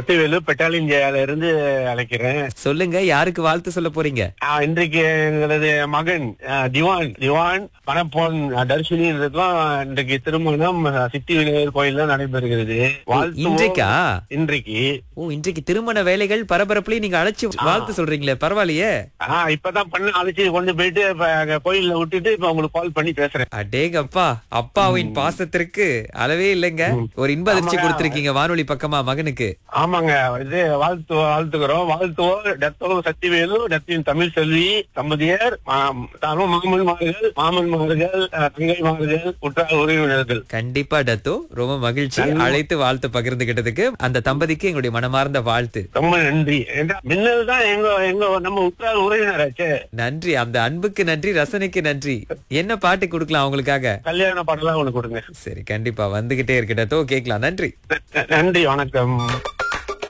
Sathivelu battalion ஜெயால இருந்து அழைக்கிறேன் சொல்லுங்க யாருக்கு வாழ்த்து சொல்ல போறீங்க ஆ, இன்றைக்கு எங்களது மகன் ஆ, திவான் திவான் பணப்பொன் தர்ஷினின்றதுலாம் இன்றைக்கு திருமணம் ஆ, சித்தி விநாயகர் கோயில்ல நடைபெறுகிறது வாழ்த்துவோம். இன்றைக்கா? இன்றைக்கு ஓ இன்றைக்கு திருமண வேலைகள் பரபரப்புலயும் நீங்க அழைச்சு வாழ்த்து சொல்றீங்களே பரவாயில்லையே ஆ இப்பதான் பண்ண அழைச்சி கொண்டு போயிட்டு இப்ப அங்க கோயில்ல விட்டுட்டு இப்ப உங்களுக்கு கால் பண்ணி பேசுறேன் அடேங்கப்பா அப்பாவின் பாசத்திற்கு அளவே இல்லைங்க ஒரு இன்ப அதிர்ச்சி ஆமாங்க. கொடுத்திருக்கீங்க வானொலி பக்கமா மகனுக்கு ஆமாங்க இது வாழ்த்து வாழ்த்துக்கிறோம் வாழ்த்துவோம் டத்தோ சத்திவேலு டத்தின் தமிழ் செல்வி தம்பதியர் மாம்- தானும் மாமன்மார்கள் மாமன்மார்கள் அஹ், தங்கைமார்கள் உற்றார் உறவினர்கள் கண்டிப்பா டத்தோ ரொம்ப மகிழ்ச்சி அழைத்து வாழ்த்து பகிர்ந்துகிட்டதுக்கு அந்த தம்பதிக்கு எங்களுடைய மனமார்ந்த வாழ்த்து ரொம்ப நன்றி ஏன்னா மின்னல் தான் எங்க எங்க நம்ம உற்றார் உறவினராச்சே நன்றி அந்த அன்புக்கு நன்றி ரசனைக்கு நன்றி என்ன பாட்டு கொடுக்கலாம் அவங்களுக்காக கல்யாண பாடலாம் ஒண்ணு கொடுங்க சரி கண்டிப்பா வந்துகிட்டே இருக்கட்டோ கேட்கலாம் நன்றி நன்றி வணக்கம்